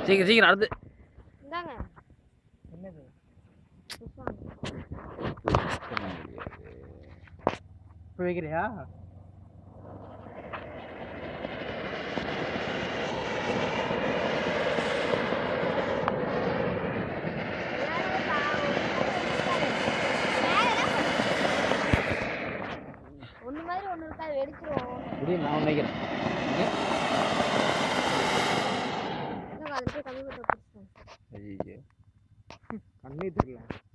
சீக்கிரம் சீக்கிரம் அடுத்து இந்தாங்க என்னது புஷ்வாங்க. இப்போ வைக்கிறியா ஒண்ணு மாதிரி ஒண்ணு இருக்காது வெடிச்சிருவோம் முடியும் நான் நினைக்கிறேன் இந்தாங்க, அதுல போய் கம்மி பண்ணி வச்சிருக்கேன். ஐயோ கண்ணே தெரியல